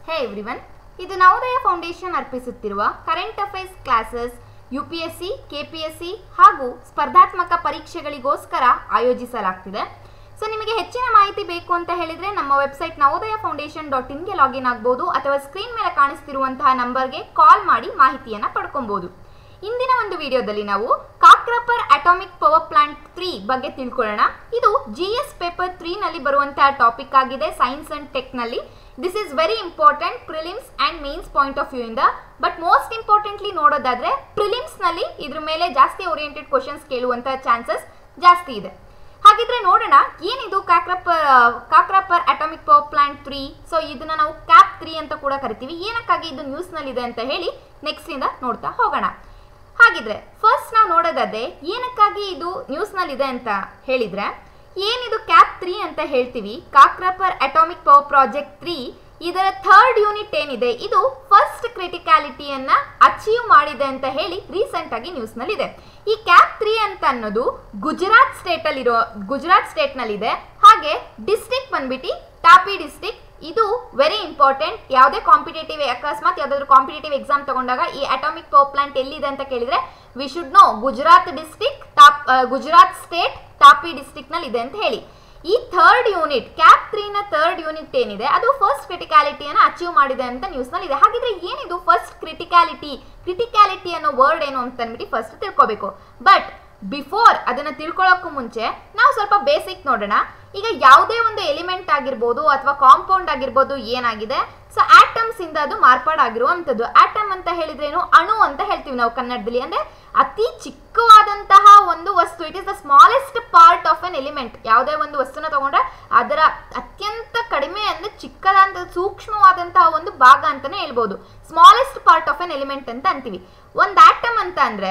ಹೇ everyone ಇದು Navodaya foundation ಅರ್ಪಿಸುತ್ತಿರುವ current affairs classes U P S C K P S C ಹಾಗೂ ಸ್ಪರ್ಧಾತ್ಮಕ ಪರೀಕ್ಷೆಗಳಿಗೋಸ್ಕರ ಆಯೋಜಿಸಲಾಗ್ತಿದೆ so ನಿಮಗೆ ಹೆಚ್ಚಿನ ಮಾಹಿತಿ ಬೇಕು ಅಂತ ಹೇಳಿದ್ರೆ ನಮ್ಮ ವೆಬ್ಸೈಟ್ ನವೋದಯ ಫೌಂಡೇಶನ್ ಡಾಟ್ ಇನ್ಗೆ ಲಾಗಿನ್ ಆಗ್ಬೋದು ಅಥವಾ ಸ್ಕ್ರೀನ್ ಮೇಲೆ ಕಾಣಿಸ್ತಿರುವಂತಹ ನಂಬರ್ಗೆ ಕಾಲ್ ಮಾಡಿ ಮಾಹಿತಿಯನ್ನು ಪಡ್ಕೊಬಹುದು ಇಂದಿನ ಒಂದು ವಿಡಿಯೋದಲ್ಲಿ ನಾವು Kakrapar atomic power plant three ಬಗ್ಗೆ ತಿಳ್ಕೊಳ್ಳೋಣ ಇದು ಜಿ ಎಸ್ ಪೇಪರ್ ತ್ರೀನಲ್ಲಿ ಬರುವಂತಹ ಟಾಪಿಕ್ ಆಗಿದೆ ಸೈನ್ಸ್ ಅಂಡ್ ಟೆಕ್ನಲ್ಲಿ this is very important prelims and mains point of view ಇಂದ ಬಟ್ ಮೋಸ್ಟ್ ಇಂಪಾರ್ಟೆಂಟ್ಲಿ ನೋಡೋದಾದ್ರೆ ಪ್ರಿಲಿಮ್ಸ್ನಲ್ಲಿ ಇದ್ರ ಮೇಲೆ ಜಾಸ್ತಿ ಓರಿಯೆಂಟೆಡ್ ಕ್ವಶನ್ಸ್ ಕೇಳುವಂತಹ ಚಾನ್ಸಸ್ ಜಾಸ್ತಿ ಇದೆ ಹಾಗಿದ್ರೆ ನೋಡೋಣ ಏನಿದು Kakrapar Kakrapar atomic power plant three so ಇದನ್ನ ನಾವು ಕ್ಯಾಪ್ ತ್ರೀ ಅಂತ ಕೂಡ ಕರಿತೀವಿ ಏನಕ್ಕಾಗಿ ಇದು ನ್ಯೂಸ್ನಲ್ಲಿದೆ ಅಂತ ಹೇಳಿ ನೆಕ್ಸ್ಟ್ ಇಂದ ನೋಡ್ತಾ ಹೋಗೋಣ ಹಾಗಿದ್ರೆ ಫಸ್ಟ್ ನಾವು ನೋಡೋದಾದ್ರೆ ಏನಕ್ಕಾಗಿ ಇದು ನ್ಯೂಸ್ನಲ್ಲಿದೆ ಅಂತ ಹೇಳಿದ್ರೆ ಏನಿದು ಕ್ಯಾಪ್ ತ್ರೀ ಅಂತ ಹೇಳ್ತೀವಿ Kakrapar atomic power project three ಇದರ ಥರ್ಡ್ ಯೂನಿಟ್ ಏನಿದೆ ಇದು ಫಸ್ಟ್ ಕ್ರಿಟಿಕ್ಯಾಲಿಟಿಯನ್ನ ಅಚೀವ್ ಮಾಡಿದೆ ಅಂತ ಹೇಳಿ ರೀಸೆಂಟ್ ಆಗಿ ನ್ಯೂಸ್ನಲ್ಲಿದೆ ಈ ಕ್ಯಾಪ್ ತ್ರೀ ಅಂತ ಅನ್ನೋದು ಗುಜರಾತ್ ಸ್ಟೇಟ್ ಅಲ್ಲಿರೋ ಗುಜರಾತ್ ಸ್ಟೇಟ್ ನಲ್ಲಿದೆ ಹಾಗೆ ಡಿಸ್ಟ್ರಿಕ್ಟ್ ಬಂದ್ಬಿಟ್ಟು ಟಾಪಿ ಡಿಸ್ಟ್ರಿಕ್ಟ್ ಇದು ವೆರಿ ಇಂಪಾರ್ಟೆಂಟ್ ಯಾವುದೇ ಕಾಂಪಿಟೇಟಿವ್ ಅಕಸ್ಮಾತ್ ಯಾವುದಾದ್ರು ಕಾಂಪಿಟೇಟಿವ್ ಎಕ್ಸಾಮ್ ತಗೊಂಡಾಗ ಈ ಅಟಾಮಿಕ್ ಪವರ್ ಪ್ಲಾಂಟ್ ಎಲ್ಲಿದೆ ಅಂತ ಕೇಳಿದ್ರೆ we should know Gujarat district ಟಾಪ್ ಗುಜರಾತ್ ಸ್ಟೇಟ್ ಟಾಪಿ ಡಿಸ್ಟ್ರಿಕ್ಟ್ ನಲ್ಲಿ ಇದೆ ಅಂತ ಹೇಳಿ ಈ ಥರ್ಡ್ ಯೂನಿಟ್ ಕ್ಯಾಪ್ ತ್ರೀನ ಥರ್ಡ್ ಯೂನಿಟ್ ಏನಿದೆ ಅದು ಫಸ್ಟ್ ಕ್ರಿಟಿಕ್ಯಾಲಿಟಿಯನ್ನು ಅಚೀವ್ ಮಾಡಿದೆ ಅಂತ ನ್ಯೂಸ್ನಲ್ಲಿ ಇದೆ ಹಾಗಿದ್ರೆ ಏನಿದು ಫಸ್ಟ್ ಕ್ರಿಟಿಕ್ಯಾಲಿಟಿ ಕ್ರಿಟಿಕ್ಯಾಲಿಟಿ ಅನ್ನೋ ವರ್ಡ್ ಏನು ಅಂತ ಅಂದ್ಬಿಟ್ಟು ಫಸ್ಟ್ ತಿಳ್ಕೊಬೇಕು ಬಟ್ ಬಿಫೋರ್ ಅದನ್ನ ತಿಳ್ಕೊಳ್ಳೋಕ್ಕೂ ಮುಂಚೆ ನಾವು ಸ್ವಲ್ಪ ಬೇಸಿಕ್ ನೋಡೋಣ ಈಗ ಯಾವುದೇ ಒಂದು ಎಲಿಮೆಂಟ್ ಆಗಿರ್ಬೋದು ಅಥವಾ ಕಾಂಪೌಂಡ್ ಆಗಿರ್ಬೋದು ಏನಾಗಿದೆ ಸೊ ಆಟಮ್ಸ್ ಇಂದ ಅದು ಮಾರ್ಪಾಡಾಗಿರುವಂಥದ್ದು ಆಟಮ್ ಅಂತ ಹೇಳಿದ್ರೇನು ಅಣು ಅಂತ ಹೇಳ್ತೀವಿ ನಾವು ಕನ್ನಡದಲ್ಲಿ ಅಂದ್ರೆ ಅತಿ ಚಿಕ್ಕವಾದಂತಹ ಒಂದು ವಸ್ತು it is the smallest part of an element ಯಾವುದೇ ಒಂದು ವಸ್ತುನ ತಗೊಂಡ್ರೆ ಅದರ ಅತ್ಯಂತ ಕಡಿಮೆ ಅಂದ್ರೆ ಚಿಕ್ಕದಾದಂತಹ ಸೂಕ್ಷ್ಮವಾದಂತಹ ಒಂದು ಭಾಗ ಅಂತಾನೆ ಹೇಳ್ಬೋದು smallest part of an element ಅಂತ ಅಂತೀವಿ ಒಂದು ಆಟಮ್ ಅಂತ ಅಂದ್ರೆ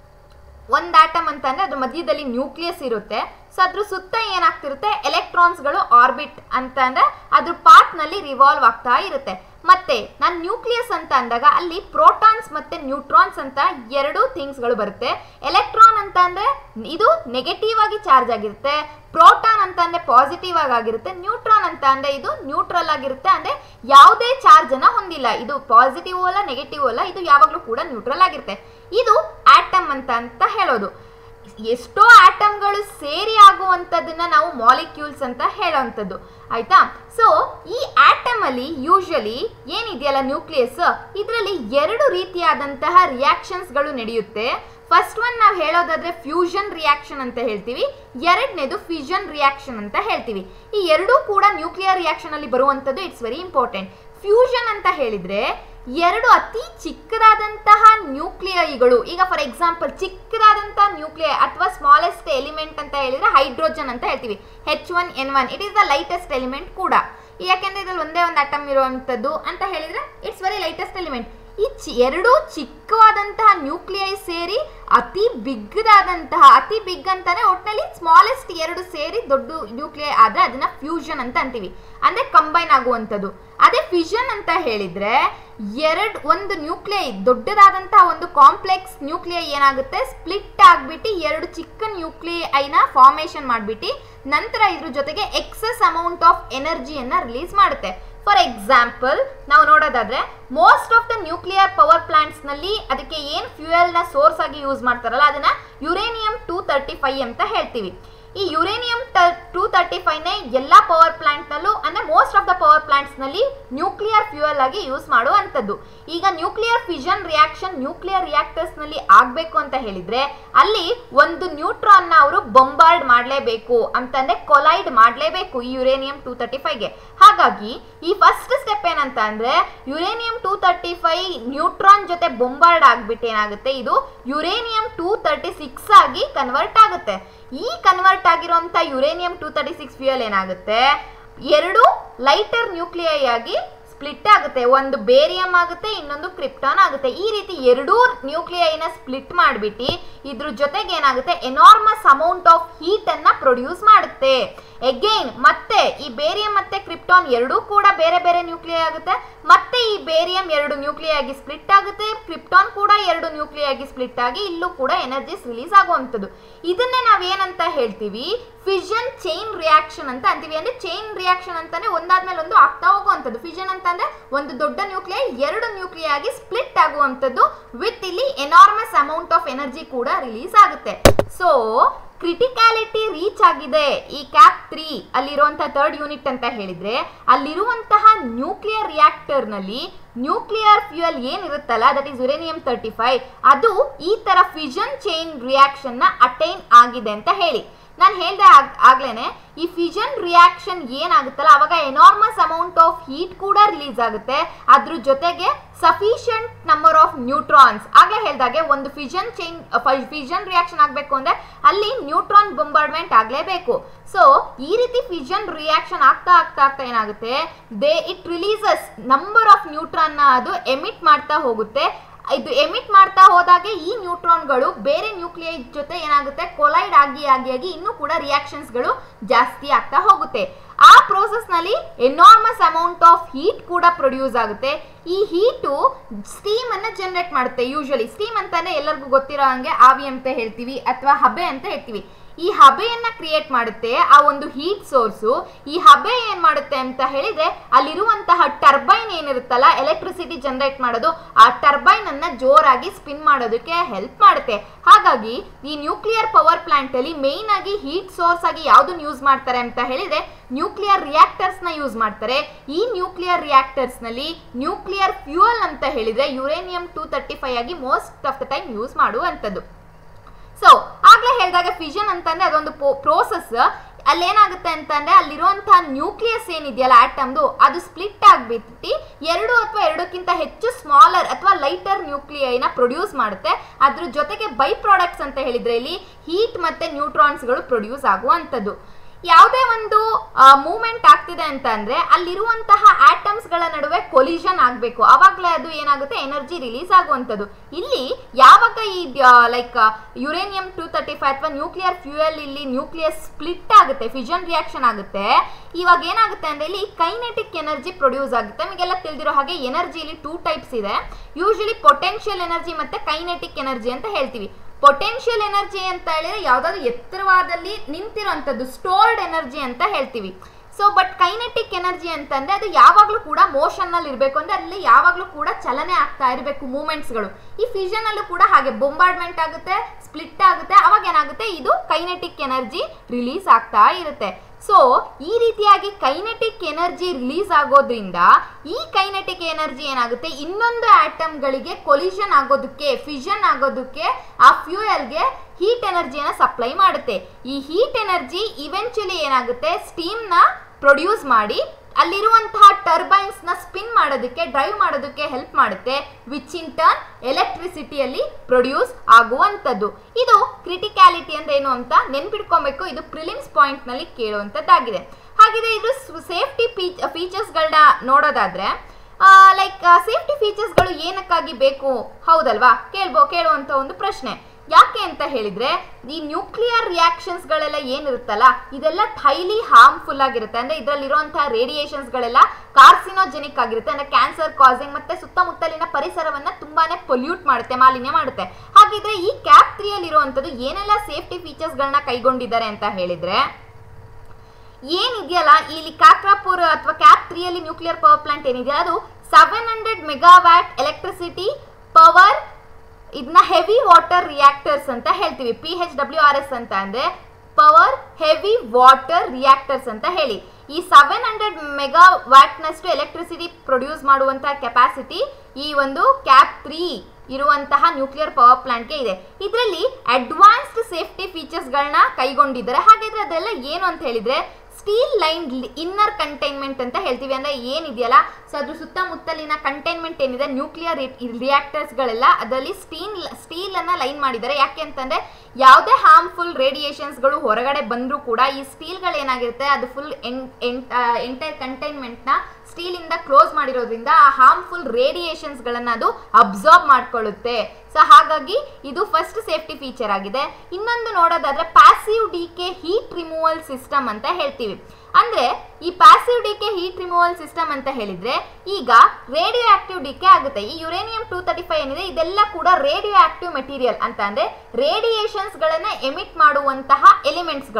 ಒಂದು ಆಟಮ್ ಅಂತ ಅಂದ್ರೆ ಅದ್ರ ಮಧ್ಯದಲ್ಲಿ ನ್ಯೂಕ್ಲಿಯಸ್ ಇರುತ್ತೆ ಸೊ ಅದ್ರ ಸುತ್ತ ಏನಾಗ್ತಿರುತ್ತೆ ಎಲೆಕ್ಟ್ರಾನ್ಸ್ಗಳು ಆರ್ಬಿಟ್ ಅಂತ ಅಂದ್ರೆ ಅದ್ರ ಪಾತ್ ನಲ್ಲಿ ರಿವಾಲ್ವ್ ಆಗ್ತಾ ಇರುತ್ತೆ ಮತ್ತೆ ನಾನು ನ್ಯೂಕ್ಲಿಯಸ್ ಅಂತ ಅಂದಾಗ ಅಲ್ಲಿ ಪ್ರೋಟಾನ್ಸ್ ಮತ್ತೆ ನ್ಯೂಟ್ರಾನ್ಸ್ ಅಂತ ಎರಡು ಥಿಂಗ್ಸ್ಗಳು ಬರುತ್ತೆ ಎಲೆಕ್ಟ್ರಾನ್ ಅಂತ ಅಂದ್ರೆ ಇದು ನೆಗೆಟಿವ್ ಆಗಿ ಚಾರ್ಜ್ ಆಗಿರುತ್ತೆ ಪ್ರೋಟಾನ್ ಅಂತ ಅಂದ್ರೆ ಪಾಸಿಟಿವ್ ಆಗಿ ಆಗಿರುತ್ತೆ ನ್ಯೂಟ್ರಾನ್ ಅಂತ ಅಂದ್ರೆ ಇದು ನ್ಯೂಟ್ರಲ್ ಆಗಿರುತ್ತೆ ಅಂದ್ರೆ ಯಾವುದೇ ಚಾರ್ಜ್ ಅನ್ನ ಹೊಂದಿಲ್ಲ ಇದು ಪಾಸಿಟಿವ್ ಅಲ್ಲ ನೆಗೆಟಿವ್ ಅಲ್ಲ ಇದು ಯಾವಾಗಲೂ ಕೂಡ ನ್ಯೂಟ್ರಲ್ ಆಗಿರುತ್ತೆ ಇದು ಆಟಮ್ ಅಂತ ಅಂತ ಹೇಳೋದು ಎಷ್ಟೋ ಆಟಮ್ಗಳು ಸೇರಿ ಆಗುವಂಥದ್ದನ್ನ ನಾವು ಮಾಲಿಕ್ಯೂಲ್ಸ್ ಅಂತ ಹೇಳೋವಂಥದ್ದು ಆಯ್ತಾ ಸೊ ಈ ಆಟಮ್ ಅಲ್ಲಿ ಯೂಶಲಿ ಏನಿದೆಯಲ್ಲ ನ್ಯೂಕ್ಲಿಯಸ್ ಇದರಲ್ಲಿ ಎರಡು ರೀತಿಯಾದಂತಹ ರಿಯಾಕ್ಷನ್ಸ್ಗಳು ನಡೆಯುತ್ತೆ ಫಸ್ಟ್ ಒನ್ ನಾವು ಹೇಳೋದಾದ್ರೆ ಫ್ಯೂಷನ್ ರಿಯಾಕ್ಷನ್ ಅಂತ ಹೇಳ್ತೀವಿ ಎರಡನೇದು ಫಿಷನ್ ರಿಯಾಕ್ಷನ್ ಅಂತ ಹೇಳ್ತೀವಿ ಈ ಎರಡೂ ಕೂಡ ನ್ಯೂಕ್ಲಿಯರ್ ರಿಯಾಕ್ಷನ್ ಅಲ್ಲಿ ಬರುವಂಥದ್ದು ಇಟ್ಸ್ ವೆರಿ ಇಂಪಾರ್ಟೆಂಟ್ ಫ್ಯೂಷನ್ ಅಂತ ಹೇಳಿದ್ರೆ ಎರಡು ಅತಿ ಚಿಕ್ಕದಾದಂತಹ ನ್ಯೂಕ್ಲಿಯೈಗಳು ಈಗ ಫಾರ್ ಎಕ್ಸಾಂಪಲ್ ಚಿಕ್ಕದಾದಂತಹ ನ್ಯೂಕ್ಲಿಯೈ ಅಥವಾ ಸ್ಮಾಲೆಸ್ಟ್ ಎಲಿಮೆಂಟ್ ಅಂತ ಹೇಳಿದ್ರೆ ಹೈಡ್ರೋಜನ್ ಅಂತ ಹೇಳ್ತೀವಿ H one N one it is the lightest element ಕೂಡ ಯಾಕೆಂದ್ರೆ ಇದ್ರಲ್ಲಿ ಒಂದೇ ಒಂದು ಅಟಮ್ ಇರುವಂಥದ್ದು ಅಂತ ಹೇಳಿದ್ರೆ ಇಟ್ಸ್ ವೆರಿ ಲೈಟೆಸ್ಟ್ ಎಲಿಮೆಂಟ್ ಈ ಚಿ ಎರಡೂ ಚಿಕ್ಕವಾದಂತಹ ನ್ಯೂಕ್ಲಿಯೈ ಸೇರಿ ಅತಿ ಬಿಗ್ಗದಾದಂತಹ ಅತಿ ಬಿಗ್ ಅಂತಾನೆ ಒಟ್ಟಿನಲ್ಲಿ ಸ್ಮಾಲೆಸ್ಟ್ ಎರಡು ಸೇರಿ ದೊಡ್ಡ ನ್ಯೂಕ್ಲಿಯೈ ಆದ್ರೆ ಅದನ್ನ ಫ್ಯೂಷನ್ ಅಂತ ಅಂತೀವಿ ಅಂದ್ರೆ ಕಂಬೈನ್ ಆಗುವಂಥದ್ದು ಅದೇ ಫಿಷನ್ ಅಂತ ಹೇಳಿದ್ರೆ ಎರಡು ಒಂದು ನ್ಯೂಕ್ಲಿಯೈ ದೊಡ್ಡದಾದಂತಹ ಒಂದು ಕಾಂಪ್ಲೆಕ್ಸ್ ನ್ಯೂಕ್ಲಿಯೈ ಏನಾಗುತ್ತೆ ಸ್ಪ್ಲಿಟ್ ಆಗ್ಬಿಟ್ಟು ಎರಡು ಚಿಕ್ಕ ನ್ಯೂಕ್ಲಿಯೈನ ಫಾರ್ಮೇಶನ್ ಮಾಡ್ಬಿಟ್ಟು ನಂತರ ಇದ್ರ ಜೊತೆಗೆ ಎಕ್ಸಸ್ ಅಮೌಂಟ್ ಆಫ್ ಎನರ್ಜಿಯನ್ನ ರಿಲೀಸ್ ಮಾಡುತ್ತೆ ಫಾರ್ ಎಕ್ಸಾಂಪಲ್ ನಾವು ನೋಡೋದಾದ್ರೆ most of the nuclear power plants ನಲ್ಲಿ ಅದಕ್ಕೆ ಏನ್ ಫ್ಯೂಯಲ್ ನ ಸೋರ್ಸ್ ಆಗಿ ಯೂಸ್ ಮಾಡ್ತಾರಲ್ಲ ಅದನ್ನ ಯುರೇನಿಯಂ ಟೂ ತರ್ಟಿ ಫೈವ್ ಅಂತ ಹೇಳ್ತೀವಿ ಈ ಯುರೇನಿಯಂ ಟೂ ತರ್ಟಿ ಫೈವ್ ನೇ ಎಲ್ಲ ಪವರ್ ಪ್ಲಾಂಟ್ ನಲ್ಲೂ ಅಂದ್ರೆ most of the power plants ನಲ್ಲಿ ನ್ಯೂಕ್ಲಿಯರ್ ಫ್ಯೂಯಲ್ ಆಗಿ ಯೂಸ್ ಮಾಡುವಂಥದ್ದು ಈಗ nuclear fission reaction nuclear reactors ನಲ್ಲಿ ಆಗ್ಬೇಕು ಅಂತ ಹೇಳಿದ್ರೆ ಅಲ್ಲಿ ಒಂದು ನ್ಯೂಟ್ರಾನ್ ನ ಅವರು ಬೊಂಬಾರ್ಡ್ ಮಾಡಲೇಬೇಕು ಅಂತಂದ್ರೆ ಕೊಲೈಡ್ ಮಾಡಲೇಬೇಕು ಈ ಯುರೇನಿಯಂ ಟೂ ತರ್ಟಿ ಫೈವ್ಗೆ ಹಾಗಾಗಿ ಈ ಫಸ್ಟ್ ಸ್ಟೆಪ್ ಏನಂತ ಅಂದ್ರೆ uranium two thirty five neutron ಜೊತೆ ಬೊಂಬಾರ್ಡ್ ಆಗ್ಬಿಟ್ಟು ಏನಾಗುತ್ತೆ ಇದು ಯುರೇನಿಯಂ ಟೂ ತರ್ಟಿ ಸಿಕ್ಸ್ ಆಗಿ ಕನ್ವರ್ಟ್ ಆಗುತ್ತೆ ಈ ಕನ್ವರ್ಟ್ ಆಗಿರುವಂತ uranium two thirty six fuel ಏನಾಗುತ್ತೆ ಎರಡು ಲೈಟರ್ ನ್ಯೂಕ್ಲಿಯೈ ಆಗಿ ಸ್ಪ್ಲಿಟ್ ಆಗುತ್ತೆ ಒಂದು ಬೇರಿಯಂ ಆಗುತ್ತೆ ಇನ್ನೊಂದು ಕ್ರಿಪ್ಟಾನ್ ಆಗುತ್ತೆ ಈ ರೀತಿ ಎರಡೂ ನ್ಯೂಕ್ಲಿಯೈನ ಸ್ಪ್ಲಿಟ್ ಮಾಡಿಬಿಟ್ಟು ಇದ್ರ ಜೊತೆಗೆ ಏನಾಗುತ್ತೆ ಎನಾರ್ಮಸ್ ಅಮೌಂಟ್ ಆಫ್ ಹೀಟ್ ಅನ್ನ ಪ್ರೊಡ್ಯೂಸ್ ಮಾಡುತ್ತೆ ಎಗೈನ್ ಮತ್ತೆ ಈ ಬೇರಿಯಂ ಮತ್ತೆ ಕ್ರಿಪ್ಟಾನ್ ಎರಡೂ ಕೂಡ ಬೇರೆ ಬೇರೆ ನ್ಯೂಕ್ಲಿಯೈ ಆಗುತ್ತೆ ಮತ್ತೆ ಈ ಬೇರಿಯಂ ಎರಡು ನ್ಯೂಕ್ಲಿಯೈ ಆಗಿ ಸ್ಪ್ಲಿಟ್ ಆಗುತ್ತೆ ಕ್ರಿಪ್ಟಾನ್ ಕೂಡ ಎರಡು ನ್ಯೂಕ್ಲಿಯೈ ಆಗಿ ಸ್ಪ್ಲಿಟ್ ಆಗಿ ಇಲ್ಲೂ ಕೂಡ ಎನರ್ಜಿಸ್ ರಿಲೀಸ್ ಆಗುವಂಥದ್ದು ಇದನ್ನೇ ನಾವೇನಂತ ಹೇಳ್ತೀವಿ ಫಿಷನ್ ಚೈನ್ ರಿಯಾಕ್ಷನ್ ಅಂತ ಅಂತೀವಿ ಅಂದ್ರೆ ಚೈನ್ ರಿಯಾಕ್ಷನ್ ಅಂತಾನೆ ಒಂದಾದ್ಮೇಲೆ ಒಂದು ಆಗ್ತಾ ಹೋಗುವಂಥದ್ದು ಫಿಷನ್ ಅಂತಂದ್ರೆ ಒಂದು ದೊಡ್ಡ ನ್ಯೂಕ್ಲಿಯೈ ಎರಡು ನ್ಯೂಕ್ಲಿಯೈ ಆಗಿ ಸ್ಪ್ಲಿಟ್ ಆಗುವಂಥದ್ದು ವಿತ್ ಇಲ್ಲಿ ಎನಾರ್ಮಸ್ ಅಮೌಂಟ್ ಆಫ್ ಎನರ್ಜಿ ಕೂಡ ರಿಲೀಸ್ ಆಗುತ್ತೆ ಸೊ ಕ್ರಿಟಿಕ್ಯಾಲಿಟಿ ರೀಚ್ ಆಗಿದೆ ಈ ಕ್ಯಾಪ್ ತ್ರೀ ಅಲ್ಲಿರುವಂತಹ ಥರ್ಡ್ ಯೂನಿಟ್ ಅಂತ ಹೇಳಿದ್ರೆ ಅಲ್ಲಿರುವಂತಹ ನ್ಯೂಕ್ಲಿಯರ್ ರಿಯಾಕ್ಟರ್ನಲ್ಲಿ ನ್ಯೂಕ್ಲಿಯರ್ ಫ್ಯೂಯಲ್ ಏನಿರುತ್ತಲ್ಲ that is uranium thirty five ಅದು ಈ ತರ ಫಿಷನ್ ಚೈನ್ ರಿಯಾಕ್ಷನ್ ನ ಅಟೈನ್ ಆಗಿದೆ ಅಂತ ಹೇಳಿ ನಾನು ಹೇಳ್ದೆ ಆಗ್- ಆಗ್ಲೇನೆ ಈ ಫಿಷನ್ ರಿಯಾಕ್ಷನ್ ಏನಾಗುತ್ತಲ್ಲ ಅವಾಗ ಎನಾರ್ಮಸ್ ಅಮೌಂಟ್ ಆಫ್ ಹೀಟ್ ಕೂಡ ರಿಲೀಸ್ ಆಗುತ್ತೆ ಅದ್ರ ಜೊತೆಗೆ ಸಫಿಷಿಯಂಟ್ ನಂಬರ್ ಆಫ್ ನ್ಯೂಟ್ರಾನ್ಸ್ ಆಗ್ಲೇ ಹೇಳ್ದಾಗೆ ಒಂದು ಫಿಷನ್ ಚೈನ್ ಫಿಷನ್ ರಿಯಾಕ್ಷನ್ ಆಗಬೇಕು ಅಂದ್ರೆ ಅಲ್ಲಿ ನ್ಯೂಟ್ರಾನ್ ಬೊಂಬಾರ್ಡ್ಮೆಂಟ್ ಆಗಲೇಬೇಕು ಸೊ ಈ ರೀತಿ ಫಿಷನ್ ರಿಯಾಕ್ಷನ್ ಆಗ್ತಾ ಆಗ್ತಾ ಆಗ್ತಾ ಏನಾಗುತ್ತೆ they it releases number of ನ್ಯೂಟ್ರಾನ್ನ ಅದು ಎಮಿಟ್ ಮಾಡ್ತಾ ಹೋಗುತ್ತೆ ಇದು ಎಮಿಟ್ ಮಾಡ್ತಾ ಹೋದಾಗೆ ಈ ನ್ಯೂಟ್ರಾನ್ಗಳು ಬೇರೆ ನ್ಯೂಕ್ಲಿಯೈ ಜೊತೆ ಏನಾಗುತ್ತೆ ಕೊಲೈಡ್ ಆಗಿ ಆಗಿ ಆಗಿ ಇನ್ನೂ ಕೂಡ ರಿಯಾಕ್ಷನ್ಸ್ಗಳು ಜಾಸ್ತಿ ಆಗ್ತಾ ಹೋಗುತ್ತೆ ಆ process ನಲ್ಲಿ ಎನಾರ್ಮಸ್ ಅಮೌಂಟ್ ಆಫ್ ಹೀಟ್ ಕೂಡ ಪ್ರೊಡ್ಯೂಸ್ ಆಗುತ್ತೆ ಈ ಹೀಟು ಸ್ಟೀಮ್ ಅನ್ನ ಜನರೇಟ್ ಮಾಡುತ್ತೆ ಯೂಶಲಿ ಸ್ಟೀಮ್ ಅಂತಾನೆ ಎಲ್ಲರಿಗೂ ಗೊತ್ತಿರೋ ಹಂಗೆ ಆವಿ ಅಂತ ಹೇಳ್ತೀವಿ ಅಥವಾ ಹಬೆ ಅಂತ ಹೇಳ್ತೀವಿ ಈ ಹಬೆಯನ್ನ ಕ್ರಿಯೇಟ್ ಮಾಡುತ್ತೆ ಆ ಒಂದು ಹೀಟ್ ಸೋರ್ಸು ಈ ಹಬೆ ಏನ್ ಮಾಡುತ್ತೆ ಅಂತ ಹೇಳಿದ್ರೆ ಅಲ್ಲಿರುವಂತಹ ಟರ್ಬೈನ್ ಏನಿರುತ್ತಲ್ಲ ಎಲೆಕ್ಟ್ರಿಸಿಟಿ ಜನರೇಟ್ ಮಾಡೋದು ಆ ಟರ್ಬೈನ್ ಅನ್ನ ಜೋರಾಗಿ ಸ್ಪಿನ್ ಮಾಡೋದಕ್ಕೆ ಹೆಲ್ಪ್ ಮಾಡುತ್ತೆ ಹಾಗಾಗಿ ಈ ನ್ಯೂಕ್ಲಿಯರ್ ಪವರ್ ಪ್ಲಾಂಟ್ ಅಲ್ಲಿ ಮೇನ್ ಆಗಿ ಹೀಟ್ ಸೋರ್ಸ್ ಆಗಿ ಯಾವ್ದನ್ನ ಯೂಸ್ ಮಾಡ್ತಾರೆ ಅಂತ ಹೇಳಿದ್ರೆ ನ್ಯೂಕ್ಲಿಯರ್ ರಿಯಾಕ್ಟರ್ಸ್ ನ ಯೂಸ್ ಮಾಡ್ತಾರೆ ಈ ನ್ಯೂಕ್ಲಿಯರ್ ರಿಯಾಕ್ಟರ್ಸ್ ನಲ್ಲಿ ನ್ಯೂಕ್ಲಿಯರ್ ಫ್ಯೂಯಲ್ ಅಂತ ಹೇಳಿದ್ರೆ ಯುರೇನಿಯಂ ಟೂ ತರ್ಟಿ ಫೈವ್ ಆಗಿ most of the time use ಮಾಡುವಂಥದ್ದು ಸೊ ಆಗ್ಲೇ ಹೇಳಿದಾಗ ಫಿಷನ್ ಅಂತಂದ್ರೆ ಅದೊಂದು ಪ್ರೋಸೆಸ್ ಅಲ್ಲೇನಾಗುತ್ತೆ ಅಂತಂದ್ರೆ ಅಲ್ಲಿರುವಂತಹ ನ್ಯೂಕ್ಲಿಯಸ್ ಏನಿದೆಯಲ್ಲ ಆಟಮ್ದು ಅದು ಸ್ಪ್ಲಿಟ್ ಆಗಿಬಿಟ್ಟು ಎರಡು ಅಥವಾ ಎರಡಕ್ಕಿಂತ ಹೆಚ್ಚು ಸ್ಮಾಲರ್ ಅಥವಾ ಲೈಟರ್ ನ್ಯೂಕ್ಲಿಯೈನ ಪ್ರೊಡ್ಯೂಸ್ ಮಾಡುತ್ತೆ ಅದ್ರ ಜೊತೆಗೆ ಬೈ ಪ್ರಾಡಕ್ಟ್ಸ್ ಅಂತ ಹೇಳಿದ್ರೆ ಇಲ್ಲಿ ಹೀಟ್ ಮತ್ತೆ ನ್ಯೂಟ್ರಾನ್ಸ್ಗಳು ಪ್ರೊಡ್ಯೂಸ್ ಆಗುವಂಥದ್ದು ಯಾವುದೇ ಒಂದು ಮೂವ್ಮೆಂಟ್ ಆಗ್ತಿದೆ ಅಂತ ಅಂದ್ರೆ ಅಲ್ಲಿರುವಂತಹ ಆಟಮ್ಸ್ ಗಳ ನಡುವೆ ಕೊಲಿಷನ್ ಆಗಬೇಕು ಅವಾಗಲೇ ಅದು ಏನಾಗುತ್ತೆ ಎನರ್ಜಿ ರಿಲೀಸ್ ಆಗುವಂಥದ್ದು ಇಲ್ಲಿ ಯಾವಾಗ ಈ like uranium two thirty five ಅಥವಾ ನ್ಯೂಕ್ಲಿಯರ್ ಫ್ಯೂಯಲ್ ಇಲ್ಲಿ ನ್ಯೂಕ್ಲಿಯಸ್ ಸ್ಪ್ಲಿಟ್ ಆಗುತ್ತೆ ಫಿಷನ್ ರಿಯಾಕ್ಷನ್ ಆಗುತ್ತೆ ಇವಾಗ ಏನಾಗುತ್ತೆ ಅಂದ್ರೆ ಇಲ್ಲಿ ಕೈನೆಟಿಕ್ ಎನರ್ಜಿ ಪ್ರೊಡ್ಯೂಸ್ ಆಗುತ್ತೆ ನಿಮಗೆಲ್ಲ ತಿಳಿದಿರೋ ಹಾಗೆ ಎನರ್ಜಿ ಇಲ್ಲಿ ಟೂ ಟೈಪ್ಸ್ ಇದೆ ಯೂಶಲಿ ಪೊಟೆನ್ಷಿಯಲ್ ಎನರ್ಜಿ ಮತ್ತೆ ಕೈನೆಟಿಕ್ ಎನರ್ಜಿ ಅಂತ ಹೇಳ್ತೀವಿ ಪೊಟೆನ್ಷಿಯಲ್ ಎನರ್ಜಿ ಅಂತ ಹೇಳಿದ್ರೆ ಯಾವ್ದಾದ್ರು ಎತ್ತರವಾದಲ್ಲಿ ನಿಂತಿರೋಂಥದ್ದು ಸ್ಟೋರ್ಡ್ ಎನರ್ಜಿ ಅಂತ ಹೇಳ್ತೀವಿ ಸೊ ಬಟ್ ಕೈನೆಟಿಕ್ ಎನರ್ಜಿ ಅಂತಂದ್ರೆ ಅದು ಯಾವಾಗಲೂ ಕೂಡ ಮೋಷನ್ ನಲ್ಲಿ ಇರಬೇಕು ಅಂದ್ರೆ ಅಲ್ಲಿ ಯಾವಾಗಲೂ ಕೂಡ ಚಲನೆ ಆಗ್ತಾ ಇರಬೇಕು ಮೂಮೆಂಟ್ಸ್ಗಳು ಈ ಫಿಷನ್ ಅಲ್ಲೂ ಕೂಡ ಹಾಗೆ ಬೊಂಬಾರ್ಡ್ಮೆಂಟ್ ಆಗುತ್ತೆ ಸ್ಪ್ಲಿಟ್ ಆಗುತ್ತೆ ಅವಾಗ ಏನಾಗುತ್ತೆ ಇದು ಕೈನೆಟಿಕ್ ಎನರ್ಜಿ ರಿಲೀಸ್ ಆಗ್ತಾ ಇರುತ್ತೆ ಸೊ ಈ ರೀತಿಯಾಗಿ ಕೈನೆಟಿಕ್ ಎನರ್ಜಿ ರಿಲೀಸ್ ಆಗೋದ್ರಿಂದ ಈ ಕೈನೆಟಿಕ್ ಎನರ್ಜಿ ಏನಾಗುತ್ತೆ ಇನ್ನೊಂದು ಆಟಮ್ಗಳಿಗೆ ಕೊಲಿಷನ್ ಆಗೋದಕ್ಕೆ ಫಿಷನ್ ಆಗೋದಕ್ಕೆ ಆ ಫ್ಯೂಯಲ್ಗೆ ಹೀಟ್ ಎನರ್ಜಿಯನ್ನು ಸಪ್ಲೈ ಮಾಡುತ್ತೆ ಈ ಹೀಟ್ ಎನರ್ಜಿ ಇವೆಂಚುಲಿ ಏನಾಗುತ್ತೆ ಸ್ಟೀಮ್ನ ಪ್ರೊಡ್ಯೂಸ್ ಮಾಡಿ ಅಲ್ಲಿರುವಂತಹ ಟರ್ಬೈನ್ಸ್ ನ ಸ್ಪಿನ್ ಮಾಡೋದಕ್ಕೆ ಡ್ರೈವ್ ಮಾಡೋದಕ್ಕೆ ಹೆಲ್ಪ್ ಮಾಡುತ್ತೆ ವಿಚ್ ಇನ್ ಟರ್ನ್ ಎಲೆಕ್ಟ್ರಿಸಿಟಿಯಲ್ಲಿ ಪ್ರೊಡ್ಯೂಸ್ ಆಗುವಂಥದ್ದು ಇದು ಕ್ರಿಟಿಕ್ಯಾಲಿಟಿ ಅಂದ್ರೆ ಏನು ಅಂತ ನೆನ್ಪಿಟ್ಕೊಬೇಕು ಇದು ಪ್ರಿಲಿಮ್ಸ್ ಪಾಯಿಂಟ್ ನಲ್ಲಿ ಕೇಳುವಂಥದ್ದಾಗಿದೆ ಹಾಗಿದ್ರೆ ಇದು ಸೇಫ್ಟಿ ಫೀಚರ್ಸ್ಗಳನ್ನ ನೋಡೋದಾದ್ರೆ ಲೈಕ್ ಸೇಫ್ಟಿ ಫೀಚರ್ಸ್ಗಳು ಏನಕ್ಕಾಗಿ ಬೇಕು ಹೌದಲ್ವಾ ಕೇಳ್ಬೋ ಕೇಳುವಂತ ಒಂದು ಪ್ರಶ್ನೆ ಯಾಕೆ ಅಂತ ಹೇಳಿದ್ರೆ ಈ ನ್ಯೂಕ್ಲಿಯರ್ ರಿಯಾಕ್ಷನ್ಸ್ಗಳೆಲ್ಲ ಏನಿರುತ್ತಲ್ಲ ಇದೆಲ್ಲ ಹೈಲಿ ಹಾರ್ಮ್ಫುಲ್ ಆಗಿರುತ್ತೆ ಅಂದ್ರೆ ಇದರಲ್ಲಿರುವಂತಹ ರೇಡಿಯೇಷನ್ಸ್ಗಳೆಲ್ಲ ಕಾರ್ಸಿನೋಜೆನಿಕ್ ಆಗಿರುತ್ತೆ ಅಂದ್ರೆ ಕ್ಯಾನ್ಸರ್ ಕಾಸಿಂಗ್ ಮತ್ತೆ ಸುತ್ತಮುತ್ತಲಿನ ಪರಿಸರವನ್ನ ತುಂಬಾನೇ ಪೊಲ್ಯೂಟ್ ಮಾಡುತ್ತೆ ಮಾಲಿನ್ಯ ಮಾಡುತ್ತೆ ಹಾಗಿದ್ರೆ ಈ ಕ್ಯಾಪ್ ತ್ರೀ ಅಲ್ಲಿ ಇರುವಂತದ್ದು ಏನೆಲ್ಲ ಸೇಫ್ಟಿ ಫೀಚರ್ಸ್ಗಳನ್ನ ಕೈಗೊಂಡಿದ್ದಾರೆ ಅಂತ ಹೇಳಿದ್ರೆ ಏನಿದೆಯಲ್ಲ ಇಲ್ಲಿ ಕಾಕ್ರಾಪುರ್ ಅಥವಾ ಕ್ಯಾಪ್ ತ್ರೀ ಅಲ್ಲಿ ನ್ಯೂಕ್ಲಿಯರ್ ಪವರ್ ಪ್ಲಾಂಟ್ ಏನಿದೆಯಲ್ಲ ಅದು seven hundred megawatt electricity power ಇದನ್ನ ಹೆವಿ ವಾಟರ್ ರಿಯಾಕ್ಟರ್ಸ್ ಅಂತ ಹೇಳ್ತೀವಿ P H W R s ಅಂತ ಅಂದ್ರೆ ಪವರ್ ಹೆವಿ ವಾಟರ್ ರಿಯಾಕ್ಟರ್ಸ್ ಅಂತ ಹೇಳಿ ಈ ಸೆವೆನ್ ಹಂಡ್ರೆಡ್ ಮೆಗಾ ವ್ಯಾಟ್ನಷ್ಟು ಎಲೆಕ್ಟ್ರಿಸಿಟಿ ಪ್ರೊಡ್ಯೂಸ್ ಮಾಡುವಂತಹ ಕೆಪಾಸಿಟಿ ಈ ಒಂದು ಕ್ಯಾಪ್ ತ್ರೀ ಇರುವಂತಹ ನ್ಯೂಕ್ಲಿಯರ್ ಪವರ್ ಪ್ಲಾಂಟ್ಗೆ ಇದೆ ಇದರಲ್ಲಿ ಅಡ್ವಾನ್ಸ್ಡ್ ಸೇಫ್ಟಿ ಫೀಚರ್ಸ್ಗಳನ್ನ ಕೈಗೊಂಡಿದ್ದಾರೆ ಹಾಗಾದ್ರೆ ಅದೆಲ್ಲ ಏನು ಅಂತ ಹೇಳಿದ್ರೆ ಸ್ಟೀಲ್ ಲೈನ್ ಇನ್ನರ್ ಕಂಟೈನ್ಮೆಂಟ್ ಅಂತ ಹೇಳ್ತೀವಿ ಅಂದ್ರೆ ಏನಿದೆಯಲ್ಲ ಸೊ ಅದ್ರ ಸುತ್ತಮುತ್ತಲಿನ ಕಂಟೈನ್ಮೆಂಟ್ ಏನಿದೆ ನ್ಯೂಕ್ಲಿಯರ್ ರಿಯಾಕ್ಟರ್ಸ್ಗಳೆಲ್ಲ ಅದರಲ್ಲಿ ಸ್ಟೀಲ್ ಸ್ಟೀಲ್ ಅನ್ನ ಲೈನ್ ಮಾಡಿದ್ದಾರೆ ಯಾಕೆ ಅಂತಂದ್ರೆ ಯಾವುದೇ ಹಾರ್ಮ್ಫುಲ್ ರೇಡಿಯೇಷನ್ಸ್ಗಳು ಹೊರಗಡೆ ಬಂದರೂ ಕೂಡ ಈ ಸ್ಟೀಲ್ಗಳು ಏನಾಗಿರುತ್ತೆ ಅದು ಫುಲ್ ಎಂಟೈರ್ ಕಂಟೈನ್ಮೆಂಟ್ನ ಸ್ಟೀಲಿಂದ ಕ್ಲೋಸ್ ಮಾಡಿರೋದ್ರಿಂದ ಆ ಹಾರ್ಮ್ಫುಲ್ ರೇಡಿಯೇಷನ್ಸ್ಗಳನ್ನು ಅದು ಅಬ್ಸಾರ್ಬ್ ಮಾಡ್ಕೊಳ್ಳುತ್ತೆ ಸೊ ಹಾಗಾಗಿ ಇದು ಫಸ್ಟ್ ಸೇಫ್ಟಿ ಫೀಚರ್ ಆಗಿದೆ ಇನ್ನೊಂದು ನೋಡೋದಾದ್ರೆ passive decay heat removal system ಅಂತ ಹೇಳ್ತೀವಿ ಅಂದ್ರೆ ಈ passive decay heat removal system ಅಂತ ಹೇಳಿದ್ರೆ ಈಗ ರೇಡಿಯೋ ಆಕ್ಟಿವ್ ಡಿಕೆ ಆಗುತ್ತೆ ಈ ಯುರೇನಿಯಂ ಟೂ ತರ್ಟಿ ಫೈವ್ ಏನಿದೆ ಇದೆಲ್ಲ ಕೂಡ ರೇಡಿಯೋ ಆಕ್ಟಿವ್ ಮೆಟೀರಿಯಲ್ ಅಂತ ಅಂದ್ರೆ ರೇಡಿಯೇಷನ್ಸ್ ಗಳನ್ನ ಎಮಿಟ್ ಮಾಡುವಂತಹ ಎಲಿಮೆಂಟ್ಸ್ಗಳು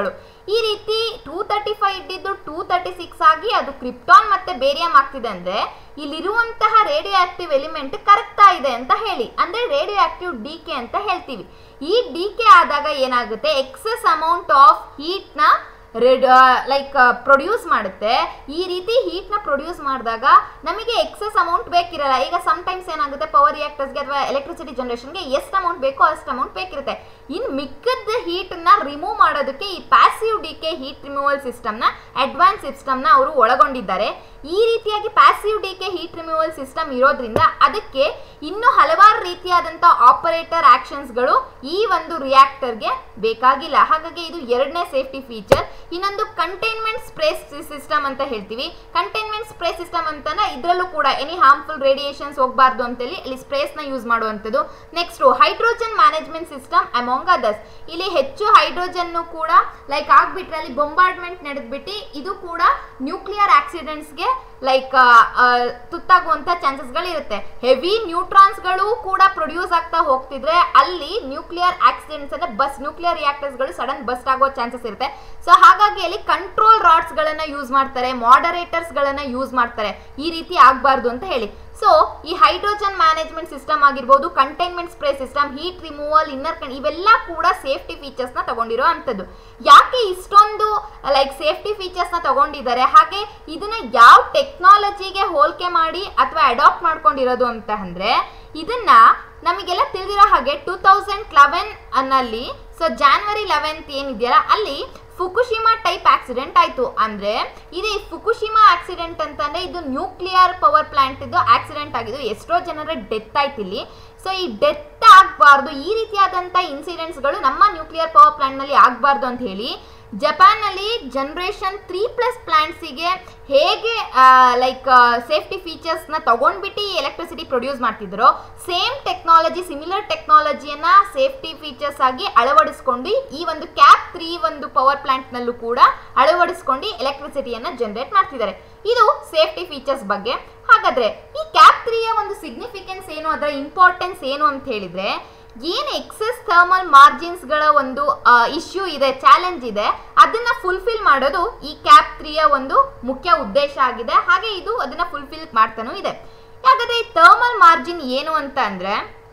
ಈ ರೀತಿ ಟೂ ತರ್ಟಿ ಫೈವ್ ಇದ್ದಿದ್ದು ಟೂ ತರ್ಟಿ ಸಿಕ್ಸ್ ಆಗಿ ಅದು ಕ್ರಿಪ್ಟಾನ್ ಮತ್ತೆ ಬೇರಿಯಂ ಆಗ್ತಿದೆ ಅಂದ್ರೆ ಇಲ್ಲಿರುವಂತಹ ರೇಡಿಯೋ ಆಕ್ಟಿವ್ ಎಲಿಮೆಂಟ್ ಕರಗ್ತಾ ಇದೆ ಅಂತ ಹೇಳಿ ಅಂದ್ರೆ ರೇಡಿಯೋ ಆಕ್ಟಿವ್ ಡಿ ಕೆ ಅಂತ ಹೇಳ್ತೀವಿ ಈ ಡಿ ಕೆ ಆದಾಗ ಏನಾಗುತ್ತೆ ಎಕ್ಸೆಸ್ ಅಮೌಂಟ್ ಆಫ್ ಹೀಟ್ನ ರೆಡ್ ಲೈಕ್ ಪ್ರೊಡ್ಯೂಸ್ ಮಾಡುತ್ತೆ ಈ ರೀತಿ ಹೀಟ್ನ ಪ್ರೊಡ್ಯೂಸ್ ಮಾಡಿದಾಗ ನಮಗೆ ಎಕ್ಸೆಸ್ ಅಮೌಂಟ್ ಬೇಕಿರಲ್ಲ ಈಗ ಟೈಮ್ಸ್ ಏನಾಗುತ್ತೆ ಪವರ್ ರಿಯಾಕ್ಟರ್ಸ್ಗೆ ಅಥವಾ ಎಲೆಕ್ಟ್ರಿಸಿಟಿ ಜನರೇಷನ್ಗೆ ಎಷ್ಟು ಅಮೌಂಟ್ ಬೇಕೋ ಅಷ್ಟು ಅಮೌಂಟ್ ಬೇಕಿರುತ್ತೆ ಇನ್ನು ಮಿಕ್ಕದ ಹೀಟನ್ನ ರಿಮೂವ್ ಮಾಡೋದಕ್ಕೆ ಈ passive decay heat removal ಸಿಸ್ಟಮ್ನ ಅಡ್ವಾನ್ಸ್ ಸಿಸ್ಟಮ್ನ ಅವರು ಒಳಗೊಂಡಿದ್ದಾರೆ ಈ ರೀತಿಯಾಗಿ passive decay heat removal system ಇರೋದ್ರಿಂದ ಅದಕ್ಕೆ ಇನ್ನು ಹಲವಾರು ರೀತಿಯಾದಂಥ ಆಪರೇಟರ್ ಆಕ್ಷನ್ಸ್ಗಳು ಈ ಒಂದು ರಿಯಾಕ್ಟರ್ಗೆ ಬೇಕಾಗಿಲ್ಲ ಹಾಗಾಗಿ ಇದು ಎರಡನೇ ಸೇಫ್ಟಿ ಫೀಚರ್ ಇನ್ನೊಂದು ಕಂಟೈನ್ಮೆಂಟ್ ಸ್ಪ್ರೇ ಸಿಸ್ಟಮ್ ಅಂತ ಹೇಳ್ತೀವಿ ಕಂಟೈನ್ಮೆಂಟ್ ಸ್ಪ್ರೇ ಸಿಸ್ಟಮ್ ಅಂತಂದ್ರೆ ಇದರಲ್ಲೂ ಕೂಡ ಎನಿ ಹಾರ್ಮ್ಫುಲ್ ರೇಡಿಯೇಷನ್ಸ್ ಹೋಗಬಾರ್ದು ಅಂತೇಳಿ ಇಲ್ಲಿ ಸ್ಪ್ರೇಸ್ನ ಯೂಸ್ ಮಾಡುವಂಥದ್ದು next hydrogen management system among others ಇಲ್ಲಿ ಹೆಚ್ಚು ಹೈಡ್ರೋಜನ್ ಕೂಡ ಲೈಕ್ ಆಗ್ಬಿಟ್ರೆ ಅಲ್ಲಿ ಬೊಂಬಾರ್ಡ್ಮೆಂಟ್ ನಡೆದ್ಬಿಟ್ಟು ಇದು ಕೂಡ ನ್ಯೂಕ್ಲಿಯರ್ ಆಕ್ಸಿಡೆಂಟ್ಸ್ಗೆ ಲೈಕ್ ತುತ್ತಾಗುವಂತ ಚಾನ್ಸಸ್ಗಳು ಇರುತ್ತೆ ಹೆವಿ ನ್ಯೂಟ್ರಾನ್ಸ್ಗಳು ಕೂಡ ಪ್ರೊಡ್ಯೂಸ್ ಆಗ್ತಾ ಹೋಗ್ತಿದ್ರೆ ಅಲ್ಲಿ ನ್ಯೂಕ್ಲಿಯರ್ ಆಕ್ಸಿಡೆಂಟ್ಸ್ ಅಂದ್ರೆ ಬಸ್ ನ್ಯೂಕ್ಲಿಯರ್ ರಿಯಾಕ್ಟರ್ಸ್ಗಳು ಸಡನ್ ಬಸ್ಟ್ ಆಗೋ ಚಾನ್ಸಸ್ ಇರುತ್ತೆ ಸೊ ಹಾಗಾಗಿ ಅಲ್ಲಿ ಕಂಟ್ರೋಲ್ ರಾಡ್ಸ್ ಗಳನ್ನ ಯೂಸ್ ಮಾಡ್ತಾರೆ ಮಾಡರೇಟರ್ಸ್ ಗಳನ್ನ ಯೂಸ್ ಮಾಡ್ತಾರೆ ಈ ರೀತಿ ಆಗಬಾರ್ದು ಅಂತ ಹೇಳಿ ಸೊ ಈ ಹೈಡ್ರೋಜನ್ ಮ್ಯಾನೇಜ್ಮೆಂಟ್ ಸಿಸ್ಟಮ್ ಆಗಿರ್ಬೋದು containment spray system heat removal inner ಕಣ್ ಇವೆಲ್ಲ ಕೂಡ ಸೇಫ್ಟಿ ಫೀಚರ್ಸ್ನ ತಗೊಂಡಿರೋ ಅಂಥದ್ದು ಯಾಕೆ ಇಷ್ಟೊಂದು ಲೈಕ್ ಸೇಫ್ಟಿ ಫೀಚರ್ಸ್ನ ತಗೊಂಡಿದ್ದಾರೆ ಹಾಗೆ ಇದನ್ನ ಯಾವ ಟೆಕ್ನಾಲಜಿಗೆ ಹೋಲಿಕೆ ಮಾಡಿ ಅಥವಾ ಅಡಾಪ್ಟ್ ಮಾಡ್ಕೊಂಡಿರೋದು ಅಂತ ಅಂದ್ರೆ ಇದನ್ನ ನಮಗೆಲ್ಲ ತಿಳಿದಿರೋ ಹಾಗೆ ಟೂ ತೌಸಂಡ್ ಲೆವೆನ್ ಅನ್ನಲ್ಲಿ ಸೊ ಜಾನ್ವರಿ ಲೆವೆಂತ್ ಏನಿದೆಯಲ್ಲ ಅಲ್ಲಿ ಫುಕುಶಿಮಾ ಟೈಪ್ ಆಕ್ಸಿಡೆಂಟ್ ಆಯಿತು ಅಂದರೆ ಇದು ಫುಕುಶಿಮಾ ಆಕ್ಸಿಡೆಂಟ್ ಅಂತಂದರೆ ಇದು ನ್ಯೂಕ್ಲಿಯರ್ ಪವರ್ ಪ್ಲಾಂಟ್ ಇದು ಆಕ್ಸಿಡೆಂಟ್ ಆಗಿದ್ದು ಎಷ್ಟೋ ಜನರ ಡೆತ್ ಆಯ್ತು ಇಲ್ಲಿ ಸೊ ಈ ಡೆತ್ ಆಗಬಾರ್ದು ಈ ರೀತಿಯಾದಂಥ ಇನ್ಸಿಡೆಂಟ್ಸ್ಗಳು ನಮ್ಮ ನ್ಯೂಕ್ಲಿಯರ್ ಪವರ್ ಪ್ಲಾಂಟ್ನಲ್ಲಿ ಆಗಬಾರ್ದು ಅಂತ ಹೇಳಿ ಜಪಾನ್ನಲ್ಲಿ ಜನ್ರೇಷನ್ ತ್ರೀ ಪ್ಲಸ್ ಪ್ಲಾಂಟ್ಸಿಗೆ ಹೇಗೆ ಲೈಕ್ ಸೇಫ್ಟಿ ಫೀಚರ್ಸ್ನ ತಗೊಂಡ್ಬಿಟ್ಟು ಈ ಎಲೆಕ್ಟ್ರಿಸಿಟಿ ಪ್ರೊಡ್ಯೂಸ್ ಮಾಡ್ತಿದ್ರು ಸೇಮ್ ಟೆಕ್ನಾಲಜಿ ಸಿಮಿಲರ್ ಟೆಕ್ನಾಲಜಿಯನ್ನ ಸೇಫ್ಟಿ ಫೀಚರ್ಸ್ ಆಗಿ ಅಳವಡಿಸ್ಕೊಂಡು ಈ ಒಂದು ಕ್ಯಾಪ್ ತ್ರೀ ಒಂದು ಪವರ್ ಪ್ಲಾಂಟ್ನಲ್ಲೂ ಕೂಡ ಅಳವಡಿಸ್ಕೊಂಡು ಎಲೆಕ್ಟ್ರಿಸಿಟಿಯನ್ನು ಜನರೇಟ್ ಮಾಡ್ತಿದ್ದಾರೆ ಇದು ಸೇಫ್ಟಿ ಫೀಚರ್ಸ್ ಬಗ್ಗೆ ಹಾಗಾದ್ರೆ ಈ ಕ್ಯಾಪ್ ತ್ರೀಯ ಒಂದು ಸಿಗ್ನಿಫಿಕೆನ್ಸ್ ಏನು ಅದರ ಇಂಪಾರ್ಟೆನ್ಸ್ ಏನು ಅಂತ ಹೇಳಿದ್ರೆ ಏನು ಎಕ್ಸೆಸ್ ಥರ್ಮಲ್ ಮಾರ್ಜಿನ್ಸ್ಗಳ ಒಂದು ಇಶ್ಯೂ ಇದೆ ಚಾಲೆಂಜ್ ಇದೆ ಅದನ್ನ ಫುಲ್ಫಿಲ್ ಮಾಡೋದು ಈ ಕ್ಯಾಪ್ ತ್ರೀಯ ಒಂದು ಮುಖ್ಯ ಉದ್ದೇಶ ಆಗಿದೆ ಹಾಗೆ ಇದು ಅದನ್ನ ಫುಲ್ಫಿಲ್ ಮಾಡ್ತಾನೂ ಇದೆ ಹಾಗಾದ್ರೆ ಈ ಥರ್ಮಲ್ ಮಾರ್ಜಿನ್ ಏನು ಅಂತ ಅಂದ್ರೆ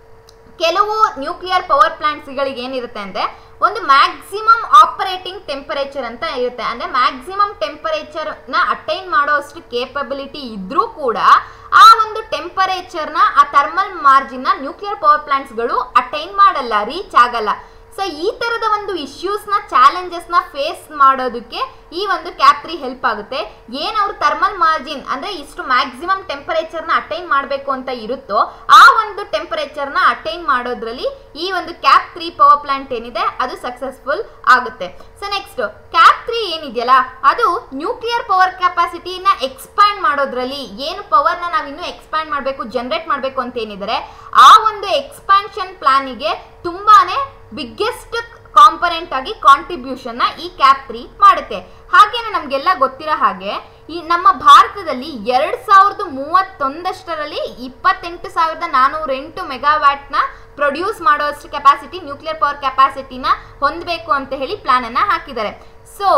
ಕೆಲವು ನ್ಯೂಕ್ಲಿಯರ್ ಪವರ್ ಪ್ಲಾಂಟ್ಸ್ಗಳಿಗೆ ಏನಿರುತ್ತೆ ಅಂದರೆ ಒಂದು ಮ್ಯಾಕ್ಸಿಮಮ್ ಆಪರೇಟಿಂಗ್ ಟೆಂಪರೇಚರ್ ಅಂತ ಇರುತ್ತೆ ಅಂದರೆ ಮ್ಯಾಕ್ಸಿಮಮ್ ಟೆಂಪರೇಚರ್ನ ಅಟೈನ್ ಮಾಡೋಷ್ಟು ಕೇಪಬಿಲಿಟಿ ಇದ್ರೂ ಕೂಡ ಆ ಒಂದು ಟೆಂಪರೇಚರ್ನ ಆ ಥರ್ಮಲ್ ಮಾರ್ಜಿನ್ನ ನ್ಯೂಕ್ಲಿಯರ್ ಪವರ್ ಪ್ಲಾಂಟ್ಸ್ಗಳು ಅಟೈನ್ ಮಾಡಲ್ಲ ರೀಚ್ ಆಗಲ್ಲ ಸೊ ಈ ಥರದ ಒಂದು ಇಶ್ಯೂಸ್ನ ಚಾಲೆಂಜಸ್ನ ಫೇಸ್ ಮಾಡೋದಕ್ಕೆ ಈ ಒಂದು ಕ್ಯಾಪ್ ತ್ರೀ ಹೆಲ್ಪ್ ಆಗುತ್ತೆ ಏನು ಅವ್ರು ಥರ್ಮಲ್ ಮಾರ್ಜಿನ್ ಅಂದರೆ ಇಷ್ಟು ಮ್ಯಾಕ್ಸಿಮಮ್ ಟೆಂಪರೇಚರ್ನ ಅಟೈನ್ ಮಾಡಬೇಕು ಅಂತ ಇರುತ್ತೋ ಆ ಒಂದು ಟೆಂಪರೇಚರ್ನ ಅಟೈನ್ ಮಾಡೋದ್ರಲ್ಲಿ ಈ ಒಂದು ಕ್ಯಾಪ್ ತ್ರೀ ಪವರ್ ಪ್ಲಾಂಟ್ ಏನಿದೆ ಅದು ಸಕ್ಸಸ್ಫುಲ್ ಆಗುತ್ತೆ ಸೊ ನೆಕ್ಸ್ಟ್ ಕ್ಯಾಪ್ ತ್ರೀ ಏನಿದೆಯಲ್ಲ ಅದು ನ್ಯೂಕ್ಲಿಯರ್ ಪವರ್ ಕೆಪಾಸಿಟಿನ ಎಕ್ಸ್ಪ್ಯಾಂಡ್ ಮಾಡೋದ್ರಲ್ಲಿ ಏನು ಪವರ್ನ ನಾವು ಇನ್ನೂ ಎಕ್ಸ್ಪ್ಯಾಂಡ್ ಮಾಡಬೇಕು ಜನರೇಟ್ ಮಾಡಬೇಕು ಅಂತ ಏನಿದ್ದಾರೆ ಆ ಒಂದು ಎಕ್ಸ್ಪಾನ್ಷನ್ ಪ್ಲಾನಿಗೆ ತುಂಬಾನೇ ಬಿಗ್ಗೆಸ್ಟ್ ಕಾಂಪನೆಂಟ್ ಆಗಿ ಕಾಂಟ್ರಿಬ್ಯೂಷನ್ನ ಈ ಕ್ಯಾಪ್ ತ್ರೀ ಮಾಡುತ್ತೆ ಹಾಗೇನೆ ನಮಗೆಲ್ಲ ಗೊತ್ತಿರೋ ಹಾಗೆ ಈ ನಮ್ಮ ಭಾರತದಲ್ಲಿ ಎರಡು ಸಾವಿರದ ಮೂವತ್ತೊಂದಷ್ಟರಲ್ಲಿ ಇಪ್ಪತ್ತೆಂಟು ಸಾವಿರದ ನಾನ್ನೂರ ಎಂಟು ಮೆಗಾವ್ಯಾಟ್ನ ಪ್ರೊಡ್ಯೂಸ್ ಮಾಡೋಷ್ಟು ಕೆಪಾಸಿಟಿ ನ್ಯೂಕ್ಲಿಯರ್ ಪವರ್ ಕೆಪಾಸಿಟಿನ ಹೊಂದಬೇಕು ಅಂತ ಹೇಳಿ ಪ್ಲಾನನ್ನು ಹಾಕಿದ್ದಾರೆ ಸೊ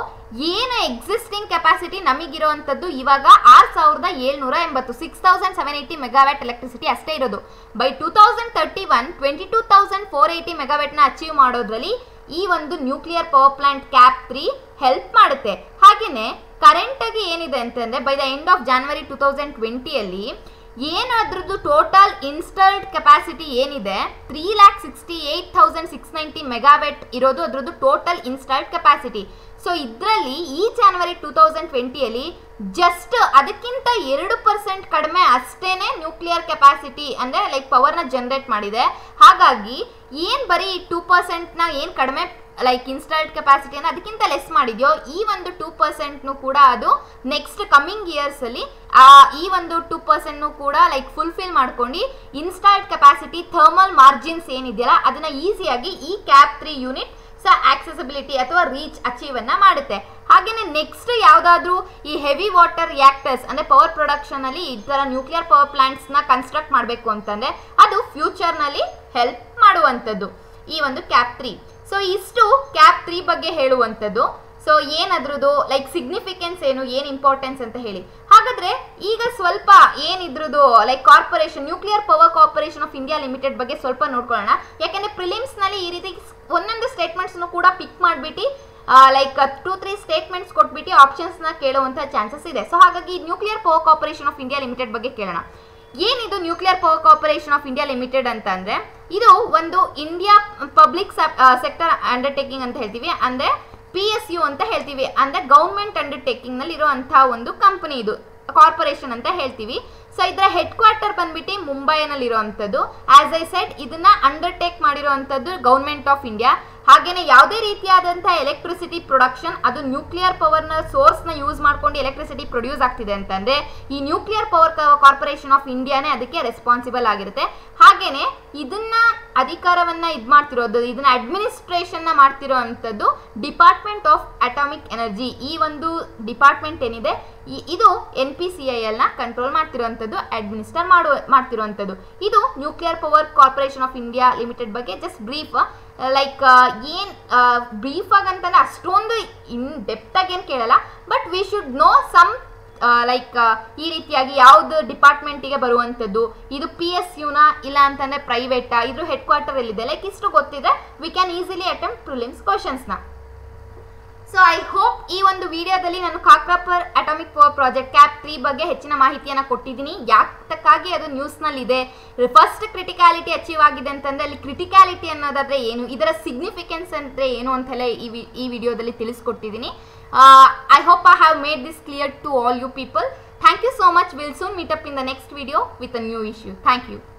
ಏನು ಎಕ್ಸಿಸ್ಟಿಂಗ್ ಕೆಪಾಸಿಟಿ ನಮಗಿರುವಂಥದ್ದು ಇವಾಗ ಆರು ಸಾವಿರದ ಏಳ್ನೂರ ಎಂಬತ್ತು six thousand seven eighty megawatt electricity ಅಷ್ಟೇ ಇರೋದು by two thousand thirty one twenty two thousand four eighty ಮೆಗಾವ್ಯಾಟ್ನ ಅಚೀವ್ ಮಾಡೋದ್ರಲ್ಲಿ ಈ ಒಂದು nuclear power plant KAPP three help ಮಾಡುತ್ತೆ ಹಾಗೆಯೇ ಕರೆಂಟಾಗಿ ಏನಿದೆ ಅಂತಂದರೆ by the end of January two thousand ಟ್ವೆಂಟಿಯಲ್ಲಿ ಏನು ಅದ್ರದ್ದು ಟೋಟಲ್ ಇನ್ಸ್ಟಾಲ್ಡ್ ಕೆಪಾಸಿಟಿ ಏನಿದೆ three lakh sixty eight thousand six ninety megawatt ಇರೋದು ಅದ್ರದ್ದು ಟೋಟಲ್ ಇನ್ಸ್ಟಾಲ್ಡ್ ಕೆಪಾಸಿಟಿ ಸೊ ಇದರಲ್ಲಿ ಈ ಜಾನ್ವರಿ ಟೂ ತೌಸಂಡ್ ಟ್ವೆಂಟಿಯಲ್ಲಿ ಜಸ್ಟ್ ಅದಕ್ಕಿಂತ ಎರಡು ಪರ್ಸೆಂಟ್ ಕಡಿಮೆ ಅಷ್ಟೇನೆ ನ್ಯೂಕ್ಲಿಯರ್ ಕೆಪಾಸಿಟಿ ಅಂದರೆ ಲೈಕ್ ಪವರ್ನ ಜನರೇಟ್ ಮಾಡಿದೆ ಹಾಗಾಗಿ ಏನು ಬರೀ ಟೂ ಪರ್ಸೆಂಟ್ನ ಏನು ಕಡಿಮೆ ಲೈಕ್ ಇನ್ಸ್ಟಾಲ್ಡ್ ಕೆಪಾಸಿಟಿಯನ್ನು ಅದಕ್ಕಿಂತ ಲೆಸ್ ಮಾಡಿದೆಯೋ ಈ ಒಂದು ಟೂ ಪರ್ಸೆಂಟ್ನು ಕೂಡ ಅದು ನೆಕ್ಸ್ಟ್ ಕಮಿಂಗ್ ಇಯರ್ಸಲ್ಲಿ ಈ ಒಂದು ಟೂ ಪರ್ಸೆಂಟ್ನು ಕೂಡ ಲೈಕ್ ಫುಲ್ಫಿಲ್ ಮಾಡ್ಕೊಂಡು ಇನ್ಸ್ಟಾಲ್ಡ್ ಕೆಪಾಸಿಟಿ ಥರ್ಮಲ್ ಮಾರ್ಜಿನ್ಸ್ ಏನಿದೆಯಲ್ಲ ಅದನ್ನು ಈಸಿಯಾಗಿ ಈ ಕ್ಯಾಪ್ ತ್ರೀ ಯೂನಿಟ್ ಸ ಆಕ್ಸೆಸಿಬಿಲಿಟಿ ಅಥವಾ ರೀಚ್ ಅಚೀವ್ ಅನ್ನ ಮಾಡುತ್ತೆ ಹಾಗೇನೆ ನೆಕ್ಸ್ಟ್ ಯಾವುದಾದ್ರೂ ಈ ಹೆವಿ ವಾಟರ್ ರಿಯಾಕ್ಟರ್ಸ್ ಅಂದ್ರೆ ಪವರ್ ಪ್ರೊಡಕ್ಷನ್ ಅಲ್ಲಿ ಈ ತರ ನ್ಯೂಕ್ಲಿಯರ್ ಪವರ್ ಪ್ಲಾಂಟ್ಸ್ ನ ಕನ್ಸ್ಟ್ರಕ್ಟ್ ಮಾಡಬೇಕು ಅಂತಂದ್ರೆ ಅದು ಫ್ಯೂಚರ್ ನಲ್ಲಿ ಹೆಲ್ಪ್ ಮಾಡುವಂಥದ್ದು ಈ ಒಂದು ಕ್ಯಾಪ್ ತ್ರೀ ಸೊ ಇಷ್ಟು ಕ್ಯಾಪ್ ತ್ರೀ ಬಗ್ಗೆ ಹೇಳುವಂಥದ್ದು ಸೊ ಏನದ್ರದ್ದು ಲೈಕ್ ಸಿಗ್ನಿಫಿಕೆನ್ಸ್ ಏನು ಏನು ಇಂಪಾರ್ಟೆನ್ಸ್ ಅಂತ ಹೇಳಿ ಹಾಗಾದ್ರೆ ಈಗ ಸ್ವಲ್ಪ ಏನಿದ್ರದ್ದು like corporation nuclear power corporation of India limited ಬಗ್ಗೆ ಸ್ವಲ್ಪ ನೋಡ್ಕೊಳ್ಳೋಣ ಯಾಕಂದ್ರೆ ಪ್ರಿಲಿಮ್ಸ್ ನಲ್ಲಿ ಈ ರೀತಿ ಒಂದೊಂದು ಸ್ಟೇಟ್ಮೆಂಟ್ಸ್ ಕೂಡ ಪಿಕ್ ಮಾಡ್ಬಿಟ್ಟು ಲೈಕ್ ಟೂ ತ್ರೀ ಸ್ಟೇಟ್ಮೆಂಟ್ಸ್ ಕೊಟ್ಬಿಟ್ಟು ಆಪ್ಷನ್ಸ್ ನ ಕೇಳುವಂತ ಚಾನ್ಸಸ್ ಇದೆ ಸೊ ಹಾಗಾಗಿ nuclear power corporation of India limited ಬಗ್ಗೆ ಕೇಳೋಣ ಏನಿದು nuclear power corporation of India limited ಅಂತ ಅಂದ್ರೆ ಇದು ಒಂದು ಇಂಡಿಯಾ ಪಬ್ಲಿಕ್ ಸೆಕ್ಟರ್ ಅಂಡರ್ಟೇಕಿಂಗ್ ಅಂತ ಹೇಳ್ತೀವಿ ಅಂದ್ರೆ ಪಿ ಎಸ್ ಯು ಅಂತ ಹೇಳ್ತೀವಿ ಅಂದ್ರೆ ಗೌರ್ಮೆಂಟ್ ಅಂಡರ್ಟೇಕಿಂಗ್ ನಲ್ಲಿ ಇರುವಂತಹ ಒಂದು ಕಂಪನಿ ಇದು ಕಾರ್ಪೊರೇಷನ್ ಅಂತ ಹೇಳ್ತೀವಿ ಸೊ ಇದರ ಹೆಡ್ ಕ್ವಾರ್ಟರ್ ಬಂದ್ಬಿಟ್ಟು ಮುಂಬೈನಲ್ಲಿ ಇರುವಂಥದ್ದು ಆಸ್ ಐ ಸೆಡ್ ಇದನ್ನ ಅಂಡರ್ಟೇಕ್ ಮಾಡಿರುವಂಥದ್ದು ಗೌರ್ಮೆಂಟ್ ಆಫ್ ಇಂಡಿಯಾ ಹಾಗೇನೆ ಯಾವುದೇ ರೀತಿಯಾದಂತಹ ಎಲೆಕ್ಟ್ರಿಸಿಟಿ ಪ್ರೊಡಕ್ಷನ್ ಅದು ನ್ಯೂಕ್ಲಿಯರ್ ಪವರ್ನ ಸೋರ್ಸ್ನ ಯೂಸ್ ಮಾಡ್ಕೊಂಡು ಎಲೆಕ್ಟ್ರಿಸಿಟಿ ಪ್ರೊಡ್ಯೂಸ್ ಆಗ್ತಿದೆ ಅಂತಂದ್ರೆ ಈ ನ್ಯೂಕ್ಲಿಯರ್ ಪವರ್ ಕಾರ್ಪೊರೇಷನ್ ಆಫ್ ಇಂಡಿಯಾನೇ ಅದಕ್ಕೆ ರೆಸ್ಪಾನ್ಸಿಬಲ್ ಆಗಿರುತ್ತೆ ಹಾಗೇನೆ ಇದನ್ನ ಅಧಿಕಾರವನ್ನ ಇದು ಮಾಡ್ತಿರೋದು ಇದನ್ನ ಅಡ್ಮಿನಿಸ್ಟ್ರೇಷನ್ ಮಾಡ್ತಿರೋ ಅಂಥದ್ದು ಡಿಪಾರ್ಟ್ಮೆಂಟ್ ಆಫ್ ಅಟಾಮಿಕ್ ಎನರ್ಜಿ ಈ ಒಂದು ಡಿಪಾರ್ಟ್ಮೆಂಟ್ ಏನಿದೆ ಈ ಇದು ಎನ್ ಪಿ ಸಿ ಐ ಎಲ್ನ ಕಂಟ್ರೋಲ್ ಮಾಡ್ತಿರುವಂಥದ್ದು ಅಡ್ಮಿನಿಸ್ಟರ್ ಮಾಡುವ ಮಾಡ್ತಿರುವಂಥದ್ದು ಇದು nuclear power corporation of India limited ಬಗ್ಗೆ ಜಸ್ಟ್ ಬ್ರೀಫ್ ಲೈಕ್ ಏನು ಬ್ರೀಫ್ ಆಗಂತಂದ್ರೆ ಅಷ್ಟೊಂದು ಇನ್ ಡೆಪ್ತ್ ಆಗಿ ಏನು ಕೇಳಲ್ಲ but we should know some like ಈ ರೀತಿಯಾಗಿ ಯಾವ್ದು ಡಿಪಾರ್ಟ್ಮೆಂಟಿಗೆ ಬರುವಂಥದ್ದು ಇದು ಪಿ ಎಸ್ ಯುನ ಇಲ್ಲ ಅಂತಂದ್ರೆ ಪ್ರೈವೇಟ್ ಇದ್ರ ಹೆಡ್ ಕ್ವಾರ್ಟರ್ ಎಲ್ಲಿದೆ ಲೈಕ್ ಇಷ್ಟು ಗೊತ್ತಿದ್ರೆ we can easily attempt prelims ಕ್ವಶನ್ಸ್ನ ಸೊ ಐ ಹೋಪ್ ಈ ಒಂದು ವಿಡಿಯೋದಲ್ಲಿ ನಾನು Kakrapar atomic power project KAPP three ಬಗ್ಗೆ ಹೆಚ್ಚಿನ ಮಾಹಿತಿಯನ್ನು ಕೊಟ್ಟಿದ್ದೀನಿ ಯಾತಕ್ಕಾಗಿ ಅದು ನ್ಯೂಸ್ನಲ್ಲಿದೆ ಫಸ್ಟ್ ಕ್ರಿಟಿಕ್ಯಾಲಿಟಿ ಅಚೀವ್ ಆಗಿದೆ ಅಂತಂದ್ರೆ ಅಲ್ಲಿ ಕ್ರಿಟಿಕ್ಯಾಲಿಟಿ ಅನ್ನೋದಾದ್ರೆ ಏನು ಇದರ ಸಿಗ್ನಿಫಿಕೆನ್ಸ್ ಅಂದರೆ ಏನು ಅಂತೆಲ್ಲ ಈ ವಿ ಈ ವಿಡಿಯೋದಲ್ಲಿ ತಿಳಿಸ್ಕೊಟ್ಟಿದ್ದೀನಿ I hope I have made this clear to all you people thank you so much will soon meet up in the next video with a new issue thank you